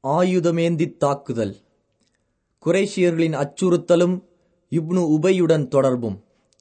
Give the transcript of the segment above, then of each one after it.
ஆயுதமேந்தித் தாக்குதல் குறைஷியர்களின் அச்சுறுத்தலும் இப்னு உபையுடன் தொடர்பும்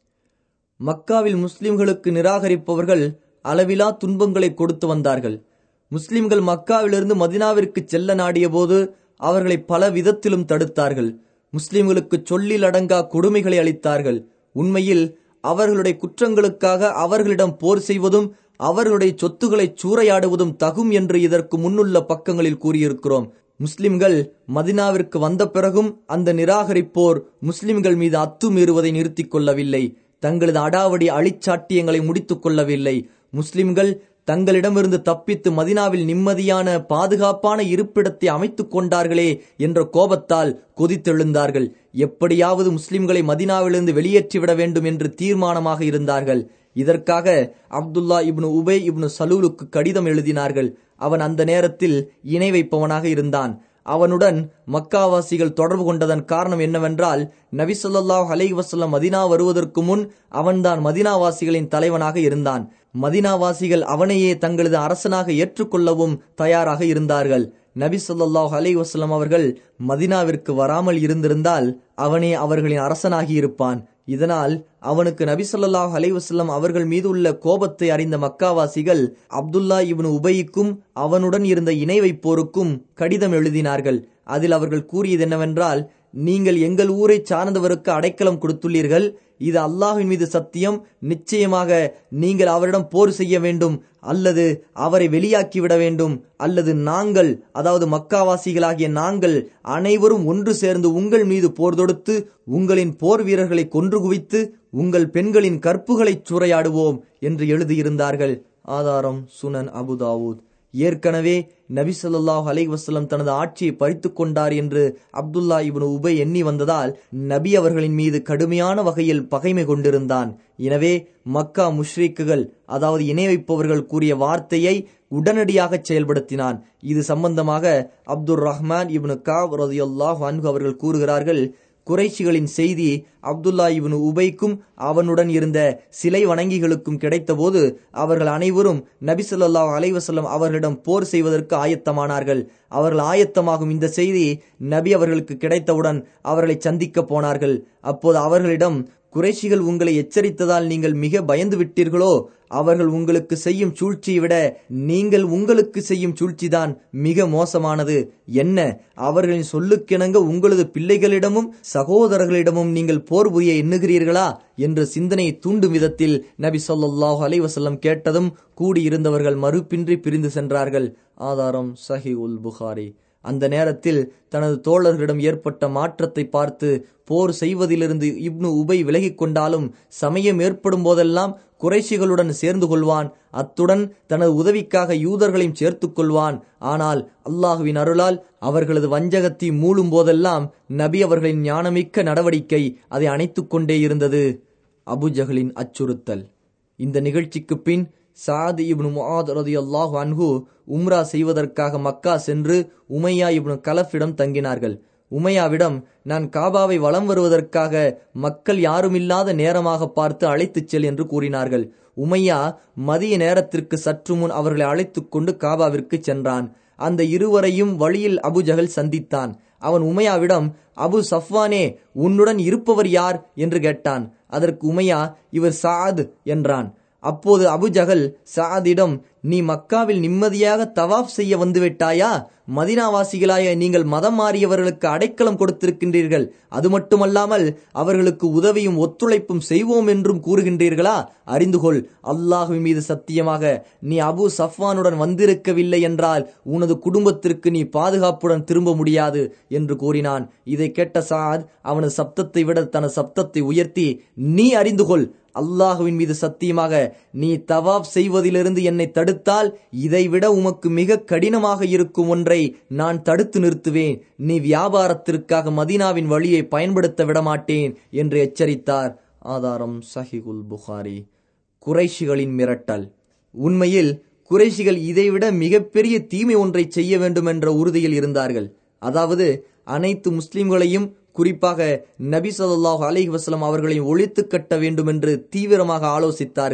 மக்காவில் முஸ்லிம்களுக்கு நிராகரிப்பவர்கள் அளவிலா துன்பங்களை கொடுத்து வந்தார்கள் முஸ்லிம்கள் மக்காவிலிருந்து மதினாவிற்கு செல்ல நாடியபோது அவர்களை பல விதத்திலும் தடுத்தார்கள் முஸ்லிம்களுக்கு சொல்லில் அடங்கா கொடுமைகளை அளித்தார்கள் உண்மையில் அவர்களுடைய குற்றங்களுக்காக அவர்களிடம் போர் செய்வதும் அவர்களுடைய சொத்துக்களை சூறையாடுவதும் தகும் என்று இதற்கு முன்னுள்ள பக்கங்களில் கூறியிருக்கிறோம் முஸ்லிம்கள் மதினாவிற்கு வந்த பிறகும் அந்த நிராகரிப்போர் முஸ்லிம்கள் மீது அத்துமீறுவதை நிறுத்திக் கொள்ளவில்லை தங்களது அடாவடி அழிச்சாட்டியங்களை முடித்துக் கொள்ளவில்லை முஸ்லிம்கள் தங்களிடமிருந்து தப்பித்து மதினாவில் நிம்மதியான பாதுகாப்பான இருப்பிடத்தை அமைத்துக் கொண்டார்களே என்ற கோபத்தால் கொதித்தெழுந்தார்கள் எப்படியாவது முஸ்லிம்களை மதினாவிலிருந்து வெளியேற்றிவிட வேண்டும் என்று தீர்மானமாக இருந்தார்கள் இதற்காக அப்துல்லா இப்னு உபே இப்னு சலூலுக்கு கடிதம் எழுதினார்கள் அவன் அந்த நேரத்தில் இணை வைப்பவனாக இருந்தான் அவனுடன் மக்காவாசிகள் தொடர்பு கொண்டதன் காரணம் என்னவென்றால் நபி சொல்லாஹ் அலை வசல்லம் மதினா வருவதற்கு முன் அவன்தான் மதினாவாசிகளின் தலைவனாக இருந்தான் மதினாவாசிகள் அவனையே தங்களது அரசனாக ஏற்றுக்கொள்ளவும் தயாராக இருந்தார்கள் நபி சொல்லாஹ் அலை வசல்லம் அவர்கள் மதினாவிற்கு வராமல் இருந்திருந்தால் அவனே அவர்களின் அரசனாகி இருப்பான் இதனால் அவனுக்கு நபி சொல்லாஹ் அலைவசல்லம் அவர்கள் மீது உள்ள கோபத்தை அறிந்த மக்காவாசிகள் அப்துல்லா இவனு உபைக்கும் அவனுடன் இருந்த இணை வைப்போருக்கும் கடிதம் எழுதினார்கள் அதில் அவர்கள் கூறியது என்னவென்றால் நீங்கள் எங்கள் ஊரை சார்ந்தவருக்கு அடைக்கலம் கொடுத்துள்ளீர்கள் இது அல்லாஹின் மீது சத்தியம் நிச்சயமாக நீங்கள் அவரிடம் போர் செய்ய வேண்டும் அல்லது அவரை வெளியாக்கிவிட வேண்டும் அல்லது நாங்கள் அதாவது மக்காவாசிகளாகிய நாங்கள் அனைவரும் ஒன்று சேர்ந்து உங்கள் மீது போர் தொடுத்து உங்களின் போர் வீரர்களை கொன்று குவித்து உங்கள் பெண்களின் கற்புகளை சூறையாடுவோம் என்று எழுதியிருந்தார்கள் ஆதாரம் சுனன் அபுதாவூத் ஏற்கனவே நபி சொல்லாஹ் அலை வசலம் தனது ஆட்சியை பறித்து கொண்டார் என்று அப்துல்லா இவனு உபை எண்ணி வந்ததால் நபி அவர்களின் மீது கடுமையான வகையில் பகைமை கொண்டிருந்தான் எனவே மக்கா முஷ்ரீக்குகள் அதாவது இணை வைப்பவர்கள் கூறிய வார்த்தையை உடனடியாக செயல்படுத்தினான் இது சம்பந்தமாக அப்துல் ரஹ்மான் இப்னு காப் ரதியுல்லாஹ் அன்கு அவர்கள் கூறுகிறார்கள் குறைஷிகளின் செய்தி அப்துல்லா இவனு உபைக்கும் அவனுடன் இருந்த சிலை வணங்கிகளுக்கும் கிடைத்தபோது அவர்கள் அனைவரும் நபி சொல்லா அலைவசல்லம் அவர்களிடம் போர் செய்வதற்கு ஆயத்தமானார்கள் அவர்கள் ஆயத்தமாகும் இந்த செய்தி நபி அவர்களுக்கு கிடைத்தவுடன் அவர்களை சந்திக்க போனார்கள் அப்போது அவர்களிடம் குறைஷிகள் உங்களை எச்சரித்ததால் நீங்கள் மிக பயந்து விட்டீர்களோ அவர்கள் உங்களுக்கு செய்யும் சூழ்ச்சியை விட நீங்கள் உங்களுக்கு செய்யும் சூழ்ச்சிதான் மிக மோசமானது என்ன அவர்களின் சொல்லுக்கிணங்க உங்களது பிள்ளைகளிடமும் சகோதரர்களிடமும் நீங்கள் போர் புரிய எண்ணுகிறீர்களா என்று சிந்தனையை தூண்டும் விதத்தில் நபி சொல்லாஹு அலைவசல்லம் கேட்டதும் கூடியிருந்தவர்கள் மறுப்பின்றி பிரிந்து சென்றார்கள் ஆதாரம் சஹி உல் புகாரி அந்த நேரத்தில் தனது தோழர்களிடம் ஏற்பட்ட மாற்றத்தை பார்த்து போர் செய்வதிலிருந்து இப்னு உபை விலகிக் கொண்டாலும் சமயம் ஏற்படும் போதெல்லாம் குறைஷிகளுடன் சேர்ந்து கொள்வான் அத்துடன் தனது உதவிக்காக யூதர்களையும் சேர்த்துக் கொள்வான் ஆனால் அல்லாஹுவின் அருளால் அவர்களது வஞ்சகத்தை மூழும் போதெல்லாம் நபி அவர்களின் ஞானமிக்க நடவடிக்கை அதை அணைத்துக் கொண்டே இருந்தது அபுஜகளின் அச்சுறுத்தல் இந்த நிகழ்ச்சிக்கு பின் சாத் இப்னு முஆத் ரதியல்லாஹு அன்ஹு உம்ரா செய்வதற்காக மக்கா சென்று உமையா இப்னு கலஃபிடம் தங்கினார்கள் உமையாவிடம் நான் காபாவை வலம் வருவதற்காக மக்கள் யாருமில்லாத நேரமாக பார்த்து அழைத்துச் செல் என்று கூறினார்கள் உமையா மதிய நேரத்திற்கு சற்று முன் அவர்களை அழைத்துக் கொண்டு காபாவிற்கு சென்றான் அந்த இருவரையும் வழியில் அபுஜகல் சந்தித்தான் அவன் உமையாவிடம் அபு சஃப்வானே உன்னுடன் இருப்பவர் யார் என்று கேட்டான் அதற்கு உமையா இவர் சாத் என்றான் அப்போது அபுஜகல் சாதிடம் நீ மக்காவில் நிம்மதியாக தவாப் செய்ய வந்துவிட்டாயா மதினாவாசிகளாய நீங்கள் மதம் மாறியவர்களுக்கு அடைக்கலம் கொடுத்திருக்கின்றீர்கள் அது மட்டுமல்லாமல் அவர்களுக்கு உதவியும் ஒத்துழைப்பும் செய்வோம் என்றும் கூறுகின்றீர்களா அறிந்து கொள் அல்லாஹுவின் மீது சத்தியமாக நீ அபு சஃப்வானுடன் வந்திருக்கவில்லை என்றால் உனது குடும்பத்திற்கு நீ பாதுகாப்புடன் திரும்ப முடியாது என்று கூறினான் இதை கேட்ட சாத் அவனது சப்தத்தை விட தனது சப்தத்தை உயர்த்தி நீ அறிந்து கொள் அல்லாஹுவின் மீது சத்தியமாக நீ தவாப் செய்வதிலிருந்து என்னை தடுத்தால் இதைவிட உமக்கு மிக கடினமாக இருக்கும் ஒன்றை நான் தடுத்து நிறுத்துவேன் நீ வியாபாரத்திற்காக மதீனாவின் வழியை பயன்படுத்த விடமாட்டேன் என்று எச்சரித்தார் ஆதாரம் சஹிகுல் புகாரி குறைஷிகளின் மிரட்டல் உண்மையில் குறைஷிகள் இதைவிட மிகப்பெரிய தீமை ஒன்றை செய்ய வேண்டும் என்ற உறுதியில் இருந்தார்கள் அதாவது அனைத்து முஸ்லிம்களையும் குறிப்பாக நபி சொல்லாஹ் அலிஹி வசலம் அவர்களையும் ஒழித்து கட்ட வேண்டும் என்று தீவிரமாக ஆலோசித்தார்கள்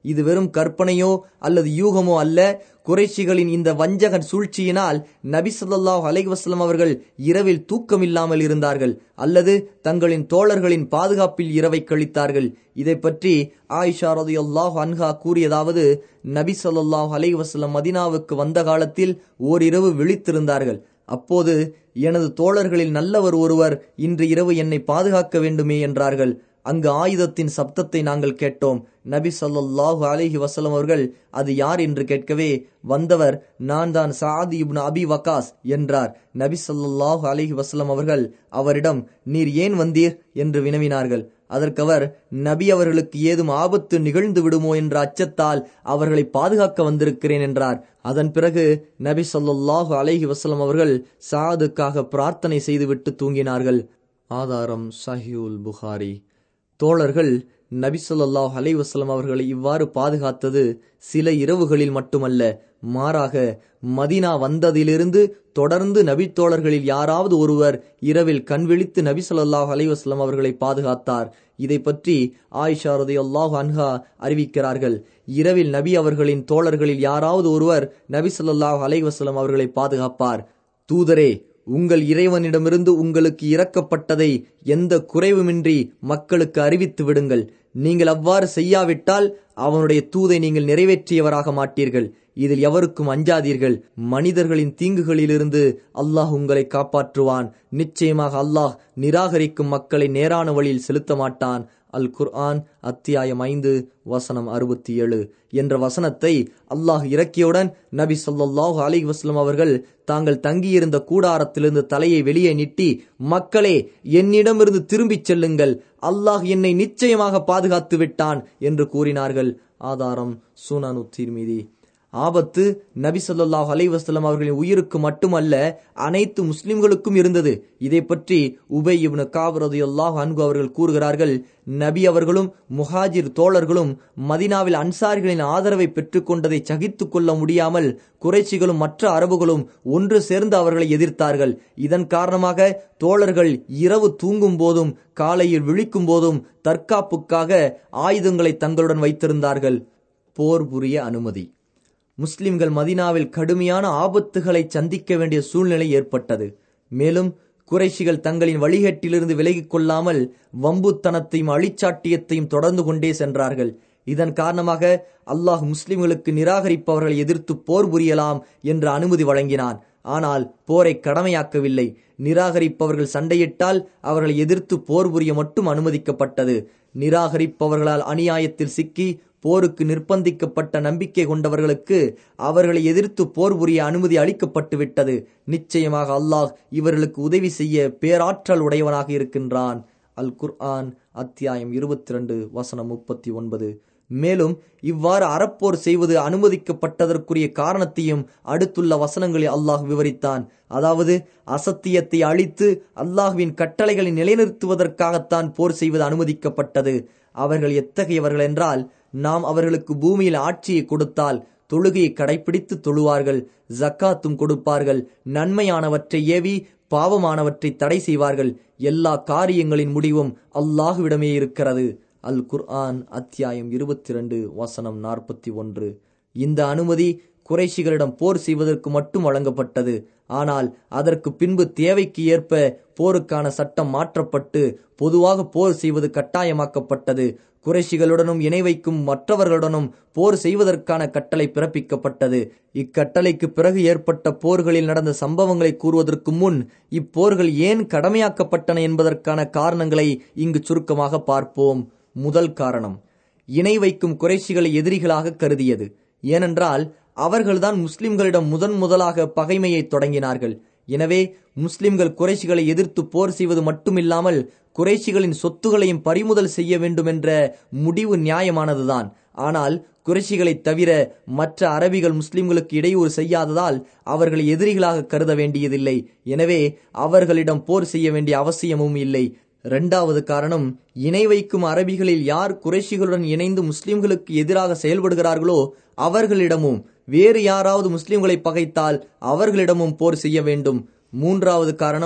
இது வெறும் கற்பனையோ அல்லது யூகமோ அல்ல குறைஷிகளின் இந்த வஞ்சகன் சூழ்ச்சியினால் நபி ஸல்லல்லாஹு அலைஹி வஸல்லம் அவர்கள் இரவில் தூக்கமில்லாமல் இருந்தார்கள் அல்லது தங்களின் தோழர்களின் பாதுகாப்பில் இரவை கழித்தார்கள் இதை பற்றி ஆயிஷா ரலியல்லாஹு அன்ஹா கூறியதாவது நபி ஸல்லல்லாஹு அலைஹி வஸல்லம் மதீனாவுக்கு வந்த காலத்தில் ஓரிரவு விழித்திருந்தார்கள் அப்போது எனது தோழர்களில் நல்லவர் ஒருவர் இன்று இரவு என்னை பாதுகாக்க வேண்டுமே என்றார்கள் அங்கு ஆயுதத்தின் சப்தத்தை நாங்கள் கேட்டோம் நபி ஸல்லல்லாஹு அலைஹி வஸல்லம் அவர்கள் அது யார் என்று கேட்கவே வந்தவர் நான் தான் சாதி இப்னு அபி வகாஸ் என்றார் நபி ஸல்லல்லாஹு அலைஹி வஸல்லம் அவர்கள் அவரிடம் நீர் ஏன் வந்தீர் என்று வினவினார்கள் அதற்கவர் நபி அவர்களுக்கு ஏதும் ஆபத்து நிகழ்ந்து விடுமோ என்ற அச்சத்தால் அவர்களை பாதுகாக்க வந்திருக்கிறேன் என்றார் அதன் பிறகு நபி ஸல்லல்லாஹு அலைஹி வஸல்லம் அவர்கள் சாதுக்காக பிரார்த்தனை செய்துவிட்டு தூங்கினார்கள் ஆதாரம் சஹியுல் புகாரி தோழர்கள் நபி ஸல்லல்லாஹு அலைஹி வஸல்லம் அவர்களை இவ்வாறு பாதுகாத்தது சில இரவுகளில் மட்டுமல்ல மாறாக மதீனா வந்ததிலிருந்து தொடர்ந்து நபி தோழர்களில் யாராவது ஒருவர் இரவில் கண்விழித்து நபி ஸல்லல்லாஹு அலைஹி வஸல்லம் அவர்களை பாதுகாத்தார் இதை பற்றி ஆயிஷா ரலியல்லாஹு அன்ஹா அறிவிக்கிறார்கள் இரவில் நபி அவர்களின் தோழர்களில் யாராவது ஒருவர் நபி ஸல்லல்லாஹு அலைஹி வஸல்லம் அவர்களை பாதுகாப்பார் தூதரே உங்கள் இறைவனிடமிருந்து உங்களுக்கு இறக்கப்பட்டதை எந்த குறைவுமின்றி மக்களுக்கு அறிவித்து விடுங்கள் நீங்கள் அவ்வாறு செய்யாவிட்டால் அவனுடைய தூதை நீங்கள் நிறைவேற்றியவராக மாட்டீர்கள் இதில் எவருக்கும் அஞ்சாதீர்கள் மனிதர்களின் தீங்குகளிலிருந்து அல்லாஹ் உங்களை காப்பாற்றுவான் நிச்சயமாக அல்லாஹ் நிராகரிக்கும் மக்களை நேரான வழியில் செலுத்த மாட்டான் அல் குர்ஆன் அத்தியாயம் ஐந்து வசனம் அறுபத்தி ஏழு என்ற வசனத்தை அல்லாஹ் இறக்கியவுடன் நபி ஸல்லல்லாஹு அலைஹி வஸல்லம் அவர்கள் தாங்கள் தங்கியிருந்த கூடாரத்திலிருந்து தலையை வெளியே நீட்டி மக்களே என்னிடமிருந்து திரும்பிச் செல்லுங்கள் அல்லாஹ் என்னை நிச்சயமாக பாதுகாத்து விட்டான் என்று கூறினார்கள் ஆதாரம் சுனனு தீர்மிதி ஆபத்து நபி ஸல்லல்லாஹு அலைஹி வஸல்லம் அவர்களின் உயிருக்கு மட்டுமல்ல அனைத்து முஸ்லிம்களுக்கும் இருந்தது இதை பற்றி உபை இப்னு காப் ரலியல்லாஹு அன்ஹு அவர்கள் கூறுகிறார்கள் நபி அவர்களும் முஹாஜிர் தோழர்களும் மதினாவில் அன்சாரிகளின் ஆதரவை பெற்றுக்கொண்டதை சகித்து கொள்ள முடியாமல் குறைச்சிகளும் மற்ற அரபுகளும் ஒன்று சேர்ந்து அவர்களை எதிர்த்தார்கள் இதன் காரணமாக தோழர்கள் இரவு தூங்கும் போதும் காலையில் விழிக்கும் போதும் தற்காப்புக்காக ஆயுதங்களை தங்களுடன் வைத்திருந்தார்கள் போர் புரிய அனுமதி முஸ்லிம்கள் மதினாவில் கடுமையான ஆபத்துகளை சந்திக்க வேண்டிய சூழ்நிலை ஏற்பட்டது மேலும் குறைஷிகள் தங்களின் வழிகேட்டிலிருந்து விலகிக் கொள்ளாமல் வம்புத்தனத்தையும் அழிச்சாட்டியத்தையும் தொடர்ந்து கொண்டே சென்றார்கள் இதன் காரணமாக அல்லாஹ் முஸ்லிம்களுக்கு நிராகரிப்பவர்களை எதிர்த்து போர் புரியலாம் என்ற அனுமதி வழங்கினான் ஆனால் போரை கடமையாக்கவில்லை நிராகரிப்பவர்கள் சண்டையிட்டால் அவர்களை எதிர்த்து போர் புரிய மட்டும் அனுமதிக்கப்பட்டது நிராகரிப்பவர்களால் அநியாயத்தில் சிக்கி போருக்கு நிர்பந்திக்கப்பட்ட நம்பிக்கை கொண்டவர்களுக்கு அவர்களை எதிர்த்து போர் புரிய அனுமதி அளிக்கப்பட்டு விட்டது நிச்சயமாக அல்லாஹ் இவர்களுக்கு உதவி செய்ய பேராற்றல் உடையவனாக இருக்கின்றான் அல் குர்ஆன் அத்தியாயம் இருபத்தி ரெண்டு வசனம் முப்பத்தி ஒன்பது மேலும் இவ்வாறு அறப்போர் செய்வது அனுமதிக்கப்பட்டதற்குரிய காரணத்தையும் அடுத்துள்ள வசனங்களில் அல்லாஹ் விவரித்தான் அதாவது அசத்தியத்தை அழித்து அல்லாஹுவின் கட்டளைகளை நிலைநிறுத்துவதற்காகத்தான் போர் செய்வது அனுமதிக்கப்பட்டது அவர்கள் எத்தகையவர்கள் என்றால் நாம் அவர்களுக்கு பூமியில் ஆட்சியை கொடுத்தால் தொழுகையை கடைபிடித்து தொழுவார்கள் ஜக்காத்தும் கொடுப்பார்கள் நன்மையானவற்றை ஏவி பாவமானவற்றை தடை செய்வார்கள் எல்லா காரியங்களின் முடிவும் அல்லாஹுவிடமே இருக்கிறது அல் குர்ஆன் அத்தியாயம் இருபத்தி ரெண்டு வசனம் நாற்பத்தி ஒன்று இந்த அனுமதி குறைஷிகளிடம் போர் செய்வதற்கு மட்டும் வழங்கப்பட்டது ஆனால் அதற்கு பின்பு தேவைக்கு ஏற்ப போருக்கான சட்டம் மாற்றப்பட்டு பொதுவாக போர் செய்வது கட்டாயமாக்கப்பட்டது குறைஷிகளுடனும் இணை வைக்கும் மற்றவர்களுடனும் போர் செய்வதற்கான கட்டளை பிறப்பிக்கப்பட்டது இக்கட்டளைக்கு பிறகு ஏற்பட்ட போர்களில் நடந்த சம்பவங்களை கூறுவதற்கு முன் இப்போர்கள் ஏன் கடமையாக்கப்பட்டன என்பதற்கான காரணங்களை இங்கு சுருக்கமாக பார்ப்போம் முதல் காரணம் இணை வைக்கும் குறைஷிகளை எதிரிகளாக கருதியது ஏனென்றால் அவர்கள்தான் முஸ்லிம்களிடம் முதன் முதலாக பகைமையை தொடங்கினார்கள் எனவே முஸ்லிம்கள் குறைஷிகளை எதிர்த்து போர் செய்வது மட்டுமில்லாமல் குறைஷிகளின் சொத்துகளையும் பறிமுதல் செய்ய வேண்டும் என்ற முடிவு நியாயமானதுதான் ஆனால் குறைஷிகளைத் தவிர மற்ற அரபிகள் முஸ்லிம்களுக்கு இடையூறு செய்யாததால் அவர்களை எதிரிகளாக கருத வேண்டியதில்லை எனவே அவர்களிடம் போர் செய்ய வேண்டிய அவசியமும் இல்லை இரண்டாவது காரணம் இணை வைக்கும் அரபிகளில் யார் குறைஷிகளுடன் இணைந்து முஸ்லிம்களுக்கு எதிராக செயல்படுகிறார்களோ அவர்களிடமும் வேறு யாராவது முஸ்லிம்களை பகைத்தால் அவர்களிடமும் போர் செய்ய வேண்டும் மூன்றாவது காரணம்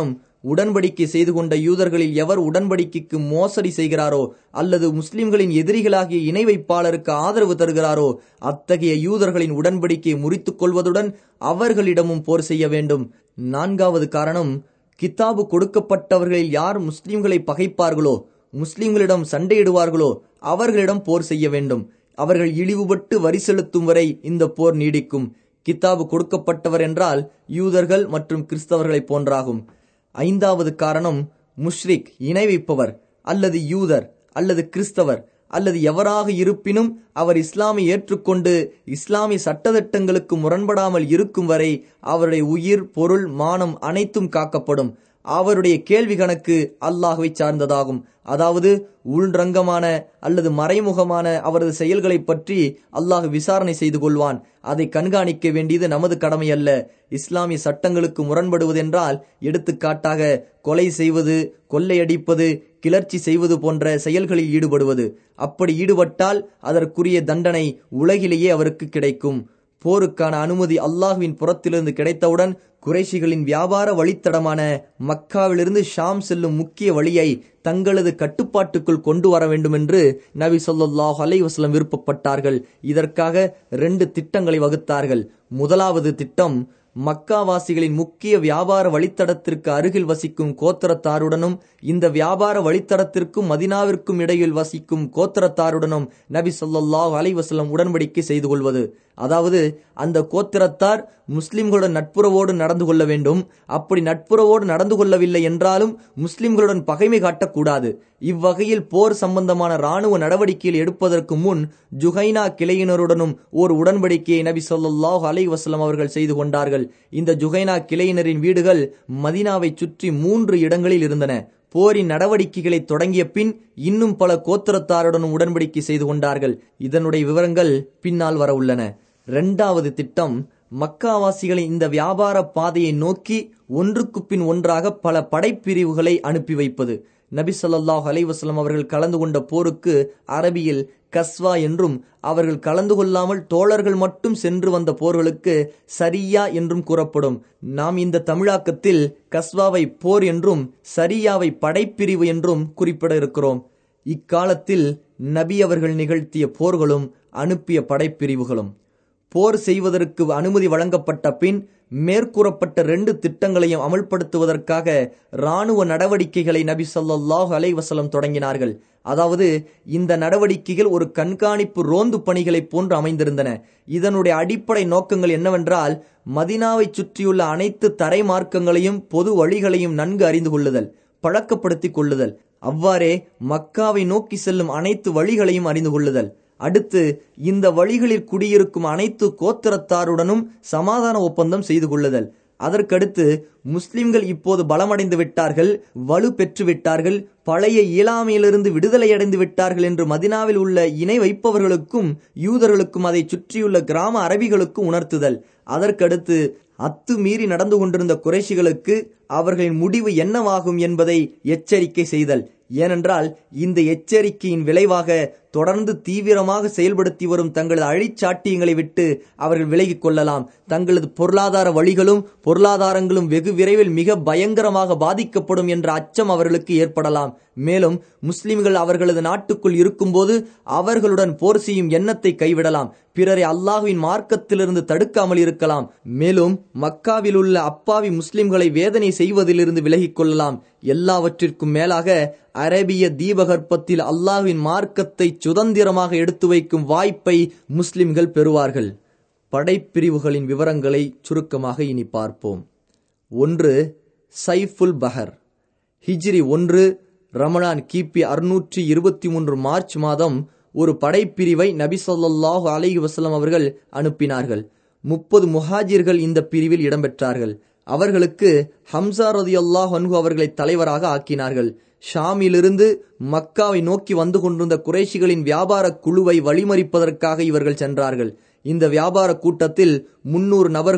உடன்படிக்கை செய்து கொண்ட யூதர்களில் எவர் உடன்படிக்கைக்கு மோசடி செய்கிறாரோ அல்லது முஸ்லிம்களின் எதிரிகளாகிய இணை வைப்பாளருக்கு ஆதரவு தருகிறாரோ அத்தகைய யூதர்களின் உடன்படிக்கையை முறித்துக் கொள்வதுடன் அவர்களிடமும் போர் செய்ய வேண்டும் நான்காவது காரணம் கித்தாபு கொடுக்கப்பட்டவர்களில் யார் முஸ்லிம்களை பகைப்பார்களோ முஸ்லிம்களிடம் சண்டையிடுவார்களோ அவர்களிடம் போர் செய்ய வேண்டும் அவர்கள் இழிவுபட்டு வரி செலுத்தும் வரை இந்த போர் நீடிக்கும் கித்தாபு கொடுக்கப்பட்டவர் என்றால் யூதர்கள் மற்றும் கிறிஸ்தவர்களை போன்றாகும் ஐந்தாவது காரணம் முஷ்ரிக் இணை வைப்பவர் அல்லது யூதர் அல்லது கிறிஸ்தவர் அல்லது எவராக இருப்பினும் அவர் இஸ்லாமை ஏற்றுக்கொண்டு இஸ்லாமிய சட்டத்திட்டங்களுக்கு முரண்படாமல் இருக்கும் வரை அவருடைய உயிர் பொருள் மானம் அனைத்தும் காக்கப்படும் அவருடைய கேள்வி கணக்கு அல்லாஹுவை சார்ந்ததாகும் அதாவது உள்ரங்கமான அல்லது மறைமுகமான அவரது செயல்களை பற்றி அல்லாஹ் விசாரணை செய்து கொள்வான் அதை கண்காணிக்க வேண்டியது நமது கடமை அல்ல இஸ்லாமிய சட்டங்களுக்கு முரண்படுவதென்றால் எடுத்துக்காட்டாக கொலை செய்வது கொள்ளையடிப்பது கிளர்ச்சி செய்வது போன்ற செயல்களில் ஈடுபடுவது அப்படி ஈடுபட்டால் அதற்குரிய தண்டனை உலகிலேயே அவருக்கு கிடைக்கும் போருக்கான அனுமதி அல்லாஹுவின் புறத்திலிருந்து கிடைத்தவுடன் குறைஷிகளின் வியாபார வழித்தடமான மக்காவிலிருந்து ஷாம் செல்லும் முக்கிய வழியை தங்களது கட்டுப்பாட்டுக்குள் கொண்டு வர வேண்டும் என்று நபி சொல்லாஹ் அலைவாஸ்லம் விருப்பப்பட்டார்கள் இதற்காக ரெண்டு திட்டங்களை வகுத்தார்கள் முதலாவது திட்டம் மக்காவாசிகளின் முக்கிய வியாபார வழித்தடத்திற்கு அருகில் வசிக்கும் கோத்திரத்தாருடனும் இந்த வியாபார வழித்தடத்திற்கும் மதினாவிற்கும் இடையில் வசிக்கும் கோத்திரத்தாருடனும் நபி சொல்லாஹ் அலைவாஸ்லம் உடன்படிக்கை செய்து கொள்வது அதாவது அந்த கோத்திரத்தார் முஸ்லிம்களுடன் நட்புறவோடு நடந்து கொள்ள வேண்டும் அப்படி நட்புறவோடு நடந்து கொள்ளவில்லை என்றாலும் முஸ்லிம்களுடன் பகைமை காட்டக்கூடாது இவ்வகையில் போர் சம்பந்தமான ராணுவ நடவடிக்கையில் எடுப்பதற்கு முன் ஜுஹைனா கிளையினருடனும் ஒரு உடன்படிக்கையை நபி சொல்லாஹ் அலை வசலம் அவர்கள் செய்து கொண்டார்கள் இந்த ஜுஹைனா கிளையினரின் வீடுகள் மதினாவை சுற்றி மூன்று இடங்களில் இருந்தன போரின் நடவடிக்கைகளை தொடங்கிய பின் இன்னும் பல கோத்திரத்தாருடனும் உடன்படிக்கை செய்து கொண்டார்கள் இதனுடைய விவரங்கள் பின்னால் வர உள்ளன இரண்டாவது திட்டம் மக்காவாசிகளின் இந்த வியாபார பாதையை நோக்கி ஒன்றுக்கு பின் ஒன்றாக பல படைப்பிரிவுகளை அனுப்பி வைப்பது நபி சொல்லாஹ் அலைவாஸ்லம் அவர்கள் கலந்து கொண்ட போருக்கு அரபியில் கஸ்வா என்றும் அவர்கள் கலந்து கொள்ளாமல் தோழர்கள் மட்டும் சென்று வந்த போர்களுக்கு சரியா என்றும் கூறப்படும் நாம் இந்த தமிழாக்கத்தில் கஸ்வாவை போர் என்றும் சரியாவை படைப்பிரிவு என்றும் குறிப்பிட இருக்கிறோம் இக்காலத்தில் நபி அவர்கள் நிகழ்த்திய போர்களும் அனுப்பிய படைப்பிரிவுகளும் போர் செய்வதற்கு அனுமதி வழங்கப்பட்ட பின் மேற்கூறப்பட்ட ரெண்டு திட்டங்களையும் அமல்படுத்துவதற்காக இராணுவ நடவடிக்கைகளை நபி சொல்லாஹு அலைவசலம் தொடங்கினார்கள் அதாவது இந்த நடவடிக்கைகள் ஒரு கண்காணிப்பு ரோந்து பணிகளை போன்று அமைந்திருந்தன இதனுடைய அடிப்படை நோக்கங்கள் என்னவென்றால் மதினாவை சுற்றியுள்ள அனைத்து தரை மார்க்கங்களையும் பொது வழிகளையும் நன்கு அறிந்து கொள்ளுதல் பழக்கப்படுத்திக் கொள்ளுதல் அவ்வாறே மக்காவை நோக்கி செல்லும் அனைத்து வழிகளையும் அறிந்து கொள்ளுதல் அடுத்து இந்த வழிகளில் குடியிருக்கும் அனைத்து கோத்திரத்தாருடனும் சமாதான ஒப்பந்தம் செய்து கொள்ளுதல் அதற்கடுத்து முஸ்லிம்கள் இப்போது பலமடைந்து விட்டார்கள் வலு பெற்று விட்டார்கள் பழைய இயலாமையிலிருந்து விடுதலை அடைந்து விட்டார்கள் என்று மதினாவில் உள்ள இணை வைப்பவர்களுக்கும் யூதர்களுக்கும் அதை சுற்றியுள்ள கிராம அரபிகளுக்கும் உணர்த்துதல் அதற்கடுத்து அத்து மீறி நடந்து கொண்டிருந்த குறைஷிகளுக்கு அவர்களின் முடிவு என்னவாகும் என்பதை எச்சரிக்கை செய்தல் ஏனென்றால் இந்த எச்சரிக்கையின் விளைவாக தொடர்ந்து தீவிரமாக செயல்படுத்தி வரும் தங்களது அழிச்சாட்டியங்களை விட்டு அவர்கள் விலகிக் கொள்ளலாம் தங்களது பொருளாதார வழிகளும் பொருளாதாரங்களும் வெகு விரைவில் மிக பயங்கரமாக பாதிக்கப்படும் என்ற அச்சம் அவர்களுக்கு ஏற்படலாம் மேலும் முஸ்லிம்கள் அவர்களது நாட்டுக்குள் இருக்கும்போது அவர்களுடன் போர் செய்யும் எண்ணத்தை கைவிடலாம் பிறரை அல்லாஹுவின் மார்க்கத்திலிருந்து தடுக்காமல் இருக்கலாம் மேலும் மக்காவில் உள்ள அப்பாவி முஸ்லிம்களை வேதனை செய்வதிலிருந்து விலகிக் கொள்ளலாம் எல்லாவற்றிற்கும் மேலாக அரேபிய தீபகற்பத்தில் அல்லாஹ்வின் மார்க்கத்தை சுதந்திரமாக எடுத்து வைக்கும் வாய்ப்பை முஸ்லிம்கள் பெறுவார்கள் படைப்பிரிவுகளின் விவரங்களை சுருக்கமாக இனி பார்ப்போம் ஒன்று சைஃபுல் பஹர் ஹிஜ்ரி ஒன்று ரமலான் கிபி அறுநூற்றி இருபத்தி மூன்று மார்ச் மாதம் ஒரு படைப்பிரிவை நபி சொல்லாஹு அலைஹி வசலம் அவர்கள் அனுப்பினார்கள் முப்பது முஹாஜிர்கள் இந்த பிரிவில் இடம்பெற்றார்கள் அவர்களுக்கு ஹம்சா ரதி அல்லாஹ் அன்ஹு அவர்களை தலைவராக ஆக்கினார்கள் ஷாமிலிருந்து மக்காவை நோக்கி வந்து கொண்டிருந்த குறைஷிகளின் வியாபார குழுவை வழிமறிப்பதற்காக இவர்கள் சென்றார்கள் இந்த வியாபார கூட்டத்தில் முன்னூறு நபர்களும்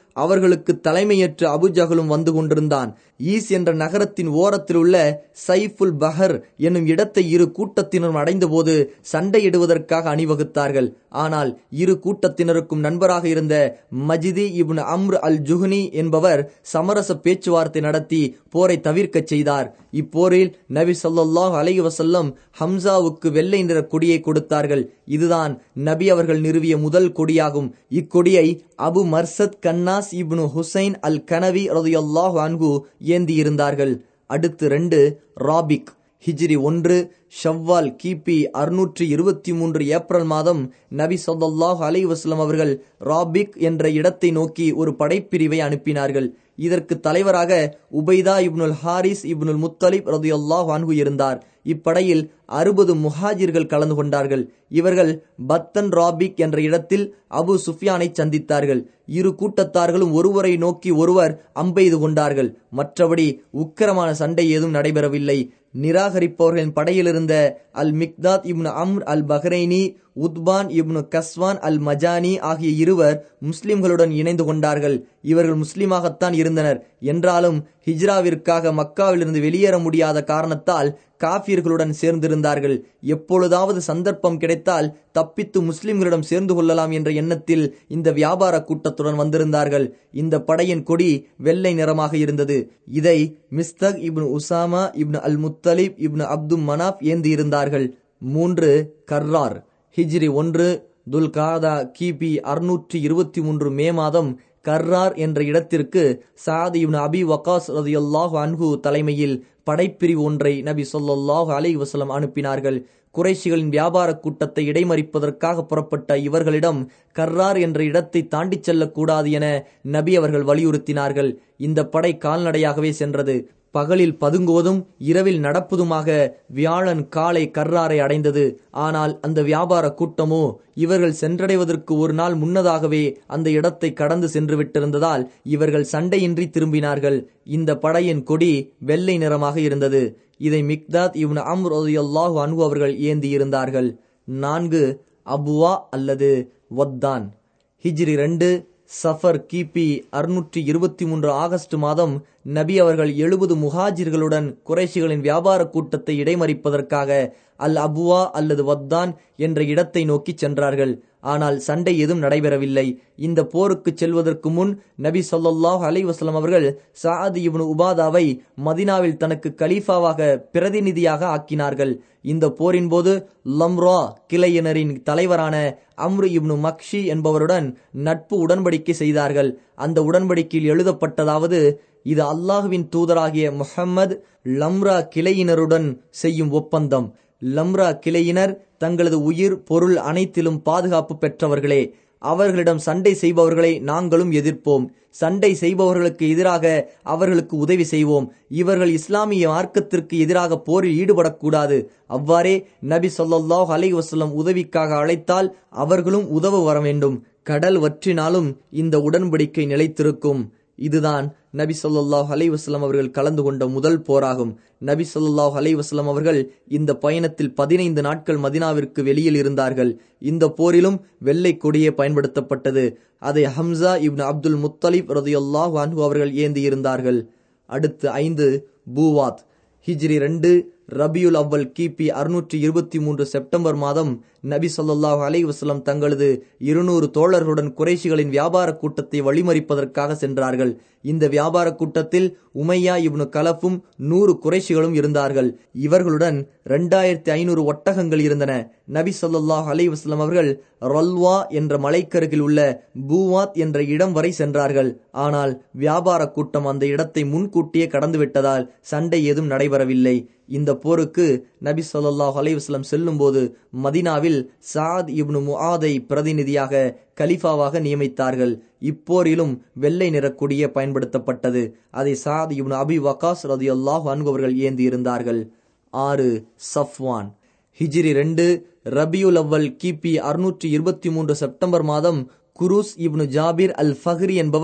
அவர்களுக்கு தலைமையேற்று அபுஜஹலும் வந்து கொண்டிருந்தான் ஈஸ் என்ற நகரத்தின் ஓரத்தில் உள்ள சைஃபுல் பஹர் என்னும் இடத்தை இரு கூட்டத்தினரும் அடைந்தபோது சண்டையிடுவதற்காக அணிவகுத்தார்கள் ஆனால் இரு கூட்டத்தினருக்கும் நண்பராக இருந்த மஜிதி இப்னு அம்ர் அல் ஜுஹ்னி என்பவர் சமரச பேச்சுவார்த்தை நடத்தி போரை தவிர்க்கச் செய்தார் இப்போரில் நபி ஸல்லல்லாஹு அலைஹி வஸல்லம் ஹம்சாவுக்கு வெள்ளை நிற கொடியை கொடுத்தார்கள் இதுதான் நபி அவர்கள் நிறுவிய முதல் கொடியாகும் இக்கொடியை Abu Marthad Kannaz ibn Husain al Ghanawi ரலியல்லாஹு அன்ஹு ஏந்தியிருந்தார்கள் அடுத்து ரெண்டு ராபிக் ஹிஜ்ரி ஒன்று ஷவ்வால் கிபி அறுநூற்றி இருபத்தி மூன்று ஏப்ரல் மாதம் நபி சொல்லாஹு அலை வஸ்லம் அவர்கள் ராபிக் என்ற இடத்தை நோக்கி ஒரு படைப்பிரிவை அனுப்பினார்கள் இதற்கு தலைவராக Ubaidah ibnul Haris ibnul Muttalib ரதியுல்லாஹ் அன்ஹு இருந்தார் இப்படையில் அறுபது முஹாஜிர்கள் கலந்து கொண்டார்கள் இவர்கள் பத்தன் ராபிக் என்ற இடத்தில் அபு சுஃபியானை சந்தித்தார்கள் இரு கூட்டத்தார்களும் ஒருவரை நோக்கி ஒருவர் அம்பெய்து கொண்டார்கள் மற்றபடி உக்கிரமான சண்டை ஏதும் நடைபெறவில்லை நிராகரிப்பவர்களின் படையிலிருந்த al Miqdad ibn Amr al Bahraini Utban ibn Ghazwan al Majani ஆகிய இருவர் முஸ்லிம்களுடன் இணைந்து கொண்டார்கள் இவர்கள் முஸ்லிமாகத்தான் இருந்தனர் என்றாலும் ஹிஜ்ராவிற்காக மக்காவிலிருந்து வெளியேற முடியாத காரணத்தால் காஃபியர்களுடன் சேர்ந்திருந்தார்கள் எப்பொழுதாவது சந்தர்ப்பம் கிடைத்தால் தப்பித்து முஸ்லிம்களிடம் சேர்ந்து கொள்ளலாம் என்ற எண்ணத்தில் இந்த வியாபார கூட்டத்துடன் வந்திருந்தார்கள் இந்த படையின் கொடி வெள்ளை நிறமாக இருந்தது இதை Mistah ibn Usama ibn al Muttalib ibn Abd Manaf ஏந்தி இருந்தார்கள் மூன்று கர்ரார் ஹிஜ்ரி ஒன்று துல்காதா கிபி அறுநூற்றி இருபத்தி மூன்று மே மாதம் கர்ரார் என்ற இடத்திற்கு சாத் இப்னு அபி வகாஸ் ரதியுல்லாஹு அன்ஹு தலைமையில் படைப்பிரிவு ஒன்றை நபி சொல்லாஹு அலை வசலம் அனுப்பினார்கள் குறைஷிகளின் வியாபார கூட்டத்தை இடைமறிப்பதற்காக புறப்பட்ட இவர்களிடம் கர்ரார் என்ற இடத்தை தாண்டிச் செல்லக்கூடாது என நபி அவர்கள் வலியுறுத்தினார்கள் இந்த படை கால்நடையாகவே சென்றது பகலில் பதுங்குவதும் இரவில் நடப்பதுமாக வியாழன் காலை கர்ராரை அடைந்தது ஆனால் அந்த வியாபார கூட்டமோ இவர்கள் சென்றடைவதற்கு ஒரு நாள் முன்னதாகவே அந்த இடத்தை கடந்து சென்று விட்டிருந்ததால் இவர்கள் சண்டையின்றி திரும்பினார்கள் இந்த படையின் கொடி வெள்ளை நிறமாக இருந்தது இதை மிக்தாத் இவன் அம்ர் அல்லாஹு அன்பு அவர்கள் ஏந்தி இருந்தார்கள் நான்கு அபுவா அல்லது வத்தான் ஹிஜ்ரி ரெண்டு சஃபர் கிபி அறுநூற்றி இருபத்தி மூன்று ஆகஸ்ட் மாதம் நபி அவர்கள் எழுபது முஹாஜிர்களுடன் குறைஷிகளின் வியாபார கூட்டத்தை இடைமறிப்பதற்காக அல் அபுவா அல்லது வத்தான் என்ற இடத்தை நோக்கி சென்றார்கள் ஆனால் சண்டை எதுவும் நடைபெறவில்லை இந்த போருக்கு செல்வதற்கு முன் நபி சொல்லாஹ் அலை வஸ்லம் அவர்கள் சாத் இப்னு உபாதாவை மதினாவில் தனக்கு கலீஃபாவாக பிரதிநிதியாக ஆக்கினார்கள் இந்த போரின் போது லம்ரா கிளையினரின் தலைவரான அம்ரு இப்னு மக்ஷி என்பவருடன் நட்பு உடன்படிக்கை செய்தார்கள் அந்த உடன்படிக்கையில் எழுதப்பட்டதாவது இது அல்லாஹுவின் தூதராகிய முஹம்மது லம்ரா கிளையினருடன் செய்யும் ஒப்பந்தம் லம்ரா கிளையினர் தங்களது உயிர் பொருள் அனைத்திலும் பாதுகாப்பு பெற்றவர்களே அவர்களிடம் சண்டை செய்பவர்களை நாங்களும் எதிர்ப்போம் சண்டை செய்பவர்களுக்கு எதிராக அவர்களுக்கு உதவி செய்வோம் இவர்கள் இஸ்லாமிய மார்க்கத்திற்கு எதிராக போரில் ஈடுபடக்கூடாது அவ்வாறே நபி சொல்லாஹ் அலை வசல்லம் உதவிக்காக அழைத்தால் அவர்களும் உதவ வர வேண்டும் கடல் வற்றினாலும் இந்த உடன்படிக்கை நிலைத்திருக்கும் இதுதான் நபி சொல்லாஹ் அலைவாஸ்லாம் அவர்கள் கலந்து கொண்ட முதல் போராகும் நபி சொல்லாஹ் அலைவாஸ்லாம் அவர்கள் இந்த பயணத்தில் பதினைந்து நாட்கள் மதினாவிற்கு வெளியில் இருந்தார்கள் இந்த போரிலும் வெள்ளை கொடியே பயன்படுத்தப்பட்டது அதை ஹம்சா இப்னு அப்துல் முத்தலிப் ரதியுல்லாஹ் அன்ஹு அவர்கள் ஏந்தி இருந்தார்கள் அடுத்து ஐந்து பூவாத் ஹிஜ்ரி ரெண்டு ரபியுல் அவ்வல் கிபி அறுநூற்றி இருபத்தி மூன்று செப்டம்பர் மாதம் நபி சொல்லாஹு அலை வசலம் தங்களது இருநூறு தோழர்களுடன் குறைஷிகளின் வியாபார கூட்டத்தை வழிமறிப்பதற்காக சென்றார்கள் இந்த வியாபார கூட்டத்தில் உமையா இப்னு கலஃபும் நூறு குறைஷிகளும் இருந்தார்கள் இவர்களுடன் இரண்டாயிரத்தி ஐநூறு ஒட்டகங்கள் இருந்தன நபி சொல்லாஹ் அலை வஸ்லம் அவர்கள் ரல்வா என்ற மலைக்கருகில் உள்ள பூவாத் என்ற இடம் வரை சென்றார்கள் ஆனால் வியாபார கூட்டம் அந்த இடத்தை முன்கூட்டியே கடந்துவிட்டதால் சண்டை ஏதும் நடைபெறவில்லை இந்த போருக்கு நபி சொல்லாஹ் அலைவாஸ்லம் செல்லும் போது மதினாவில் சாத் இப்னு முஆதை பிரதிநிதியாக கலிஃபாவாக நியமித்தார்கள் இப்போரிலும் வெள்ளை நிற கொடியே பயன்படுத்தப்பட்டது அதை சாத் இப்னு அபி வகாஸ் ரதி அல்லாஹ் அன்பவர்கள் ஏந்தி இருந்தார்கள் ஆறு சஃப்வான் ஹிஜ்ரி ரெண்டு ரபியுல் அவ்வல் கிபி அறுநூற்றி இருபத்தி மூன்று செப்டம்பர் மாதம் Kurz ibn Jabir al Fihri என்பவன்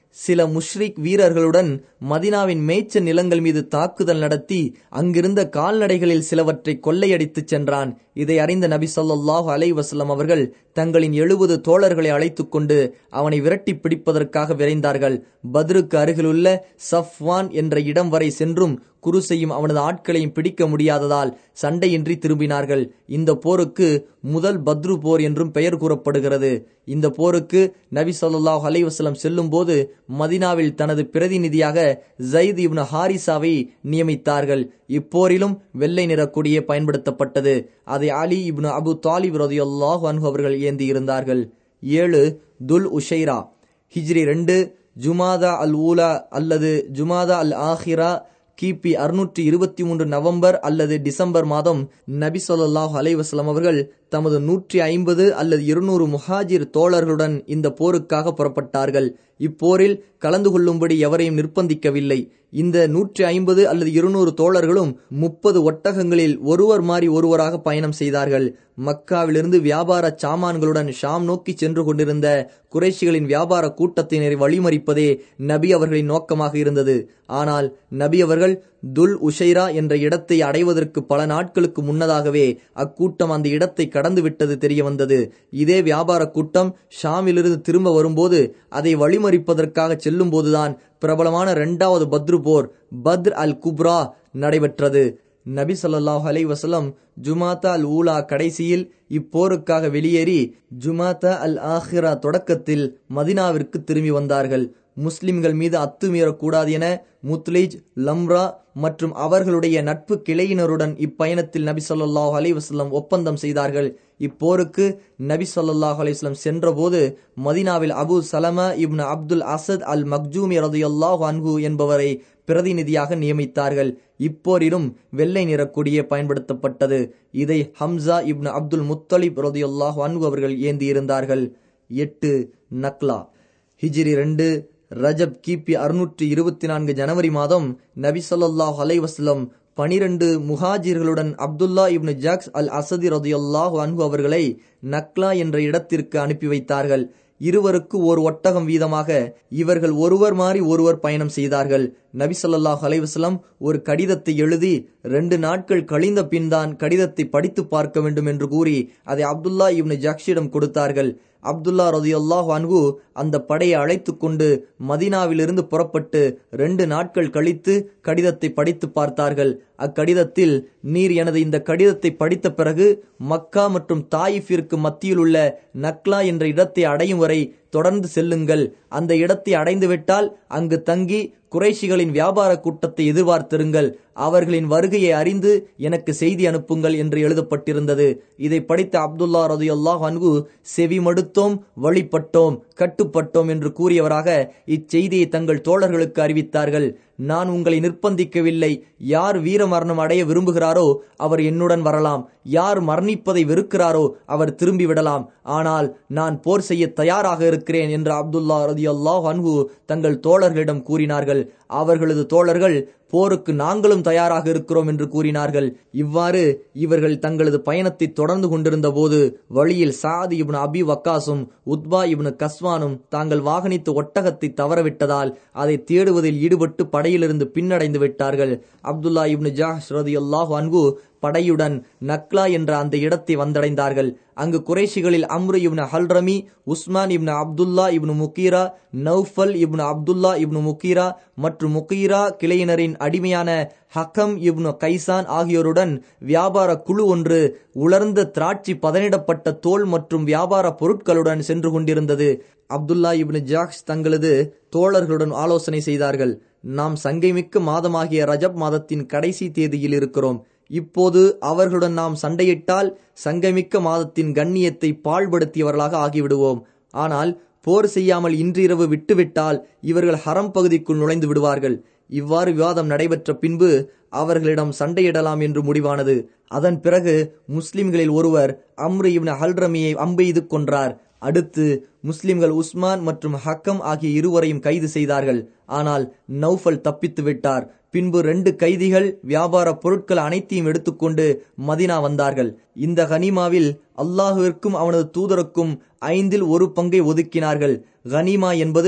சில முஷ்ரிக் வீரர்களுடன் மதினாவின் மேய்ச்ச நிலங்கள் மீது தாக்குதல் நடத்தி அங்கிருந்த கால்நடைகளில் சிலவற்றை கொள்ளையடித்துச் சென்றான் இதை அறிந்த நபி சொல்லாஹு அலை வசல்லம் அவர்கள் தங்களின் எழுபது தோழர்களை அழைத்துக் கொண்டு அவனை விரட்டி பிடிப்பதற்காக விரைந்தார்கள் பத்ருக்கு அருகிலுள்ள சஃப்வான் என்ற இடம் வரை சென்றும் குருசையும் அவனது ஆட்களையும் பிடிக்க முடியாததால் சண்டையின்றி திரும்பினார்கள் இந்த போருக்கு முதல் பத்ரு போர் என்றும் பெயர் கூறப்படுகிறது இந்த போருக்கு நபி சொல்லாஹ் அலைவசலம் செல்லும் போது மதினாவில் தனது பிரதிநிதியாக ஜயித் இப்னு ஹாரிசாவை நியமித்தார்கள் இப்போரிலும் வெள்ளை நிற கொடியே பயன்படுத்தப்பட்டது அதை அலி இப்னு அபு தாலிப் ரதியுல்லாஹ் அன்ஹு அவர்கள் ஏந்தி இருந்தார்கள் ஏழு துல் உஷைரா ஹிஜ்ரி ரெண்டு ஜுமாதா அல் ஊலா அல்லது ஜுமாதா அல் ஆஹிரா கிபி அறுநூற்றி இருபத்தி மூன்று நவம்பர் அல்லது டிசம்பர் மாதம் நபி சொல்லாஹ் அலைவாஸ்லாம் அவர்கள் தமது நூற்றி ஐம்பது அல்லது இருநூறு முஹாஜிர் தோழர்களுடன் இந்த போருக்காக புறப்பட்டார்கள் இப்போரில் கலந்து கொள்ளும்படி எவரையும் நிர்பந்திக்கவில்லை இந்த நூற்றி ஐம்பது அல்லது இருநூறு தோழர்களும் முப்பது ஒட்டகங்களில் ஒருவர் மாறி ஒருவராக பயணம் செய்தார்கள் மக்காவிலிருந்து வியாபார சாமான்களுடன் ஷாம் நோக்கி சென்று கொண்டிருந்த குறைஷிகளின் வியாபார கூட்டத்தினரை வழிமறிப்பதே நபி அவர்களின் நோக்கமாக இருந்தது ஆனால் நபி அவர்கள் துல் உஷைரா என்ற இடத்தை அடைவதற்கு பல நாட்களுக்கு முன்னதாகவே அக்கூட்டம் அந்த இடத்தை கடந்து விட்டது தெரிய வந்தது இதே வியாபார கூட்டம் ஷாமிலிருந்து திரும்ப வரும்போது அதை வழிமறிப்பதற்காக செல்லும் போதுதான் பிரபலமான இரண்டாவது பத்ரு போர் பத்ர் அல் குப்ரா நடைபெற்றது நபி சொல்லாஹ் அலை வசலம் ஜுமாத்தா அல் ஊலா கடைசியில் இப்போருக்காக வெளியேறி ஜுமாத்தா அல் ஆஹிரா தொடக்கத்தில் மதினாவிற்கு திரும்பி வந்தார்கள் முஸ்லிம்கள் மீது அத்துமீறக்கூடாது என முத்லிஜ் லம்ரா மற்றும் அவர்களுடைய நட்பு கிளையினருடன் இப்பயணத்தில் நபி சொல்லாஹ் அலைவாஸ்லம் ஒப்பந்தம் செய்தார்கள் இப்போருக்கு நபி சொல்லாஹ் அலைவாஸ்லம் சென்றபோது மதினாவில் அபு சலமா இப்னு அப்துல் அசத் அல் மக்ஜூமி ரதையல்லாஹ் அன்ஹு என்பவரை பிரதிநிதியாக நியமித்தார்கள் இப்போரிலும் வெள்ளை நிற கொடியே பயன்படுத்தப்பட்டது இதை ஹம்சா இப்னு அப்துல் முத்தலிப் ரதையல்லாஹ் அன்ஹு அவர்கள் ஏந்தியிருந்தார்கள் எட்டு நக்லா ஹிஜ்ரி ரெண்டு ரஜப் கிபி அறுநூற்றி இருபத்தி நான்கு ஜனவரி மாதம் நபி சொல்லாஹ் அலைவாஸ்லம் பனிரெண்டு முஹாஜிர்களுடன் அப்துல்லா இப்னு ஜக்ஸ் அல் அசதி ரதியுல்லாஹு அன்ஹு அவர்களை நக்லா என்ற இடத்திற்கு அனுப்பி வைத்தார்கள் இருவருக்கு ஒரு ஒட்டகம் வீதமாக இவர்கள் ஒருவர் மாறி ஒருவர் பயணம் செய்தார்கள் நபி சொல்லாஹ் அலைவாஸ்லம் ஒரு கடிதத்தை எழுதி ரெண்டு நாட்கள் கழிந்த பின்தான் கடிதத்தை படித்து பார்க்க வேண்டும் என்று கூறி அதை அப்துல்லா இப்னு ஜக்ஷிடம் கொடுத்தார்கள் அப்துல்லா ரதியுல்லாஹ் அன்ஹு அந்த படையை அழைத்து கொண்டு மதினாவிலிருந்து புறப்பட்டு ரெண்டு நாட்கள் கழித்து கடிதத்தை படித்து பார்த்தார்கள் அக்கடிதத்தில் நீர் எனது இந்த கடிதத்தை படித்த பிறகு மக்கா மற்றும் தாயிஃபிற்கு மத்தியில் உள்ள நக்லா என்ற இடத்தை அடையும் வரை தொடர்ந்து செல்லுங்கள் அந்த இடத்தை அடைந்துவிட்டால் அங்கு தங்கி குறைஷிகளின் வியாபார கூட்டத்தை எதிர்பார்த்திருங்கள் அவர்களின் வருகையை அறிந்து எனக்கு செய்தி அனுப்புங்கள் என்று எழுதப்பட்டிருந்தது இதை படித்த அப்துல்லா ரதியுல்லாஹ் அன்கு செவி மடுத்தோம் வழிபட்டோம் கட்டுப்பட்டோம் என்று கூறியவராக இச்செய்தியை தங்கள் தோழர்களுக்கு அறிவித்தார்கள் நான் உங்களை நிர்பந்திக்கவில்லை யார் வீர மரணம் அடைய விரும்புகிறாரோ அவர் என்னுடன் வரலாம் யார் மரணிப்பதை வெறுக்கிறாரோ அவர் திரும்பி விடலாம் ஆனால் நான் போர் செய்ய தயாராக இருக்கிறேன் என்று அப்துல்லா ரதி அல்லாஹ் அன்ஹு தங்கள் தோழர்களிடம் கூறினார்கள் அவர்களது தோழர்கள் போருக்கு நாங்களும் தயாராக இருக்கிறோம் என்று கூறினார்கள் இவ்வாறு இவர்கள் தங்களது பயணத்தை தொடர்ந்து கொண்டிருந்த போது வழியில் சாதி இப்னு அபி வக்காசும் உத்பா இப்னு கஸ்வானும் தாங்கள் வாகனித்த ஒட்டகத்தை தவறவிட்டதால் அதை தேடுவதில் ஈடுபட்டு படையிலிருந்து பின்னடைந்து விட்டார்கள் அப்துல்லா இப்னு ஜாஹ் ரதி அல்லாஹு அன்கு படையுடன் நக்லா என்ற அந்த இடத்தை வந்தடைந்தார்கள் அங்கு குறைஷிகளில் அம்ரு இப்னு ஹல்ரமி உஸ்மான் இப்னு அப்துல்லா இப்னு முக்கீரா நௌஃபல் இப்னு அப்துல்லா இப்னு முக்கீரா மற்றும் முக்கீரா கிளையினரின் அடிமையான ஹக்கம் இப்னு கைசான் ஆகியோருடன் வியாபார குழு ஒன்று உலர்ந்த திராட்சை பதனிடப்பட்ட தோல் மற்றும் வியாபார பொருட்களுடன் சென்று கொண்டிருந்தது அப்துல்லா இப்னு ஜாக்ஸ் தங்களது தோழர்களுடன் ஆலோசனை செய்தார்கள் நாம் சங்கைமிக்க மாதமாகிய ரஜப் மாதத்தின் கடைசி தேதியில் இருக்கிறோம் இப்போது அவர்களுடன் நாம் சண்டையிட்டால் சங்கமிக்க மாதத்தின் கண்ணியத்தை பாழ்படுத்தியவர்களாக ஆகிவிடுவோம் ஆனால் போர் செய்யாமல் இன்றிரவு விட்டுவிட்டால் இவர்கள் ஹரம் பகுதிக்குள் நுழைந்து விடுவார்கள் இவ்வாறு விவாதம் நடைபெற்ற பின்பு அவர்களிடம் சண்டையிடலாம் என்று முடிவானது அதன் பிறகு முஸ்லிம்களில் ஒருவர் அம்ரு இப்னு ஹல்ரமியை அம்பெய்து கொன்றார் அடுத்து முஸ்லிம்கள் உஸ்மான் மற்றும் ஹக்கம் ஆகிய இருவரையும் கைது செய்தார்கள் ஆனால் நௌஃபல் தப்பித்து விட்டார் பின்பு ரெண்டு கைதிகள் வியாபார பொருட்கள் அனைத்தையும் எடுத்துக்கொண்டு மதினா வந்தார்கள் இந்த கனிமாவில் அல்லாஹுவிற்கும் அவனது தூதருக்கும் ஐந்தில் ஒரு பங்கை ஒதுக்கினார்கள் கனிமா என்பது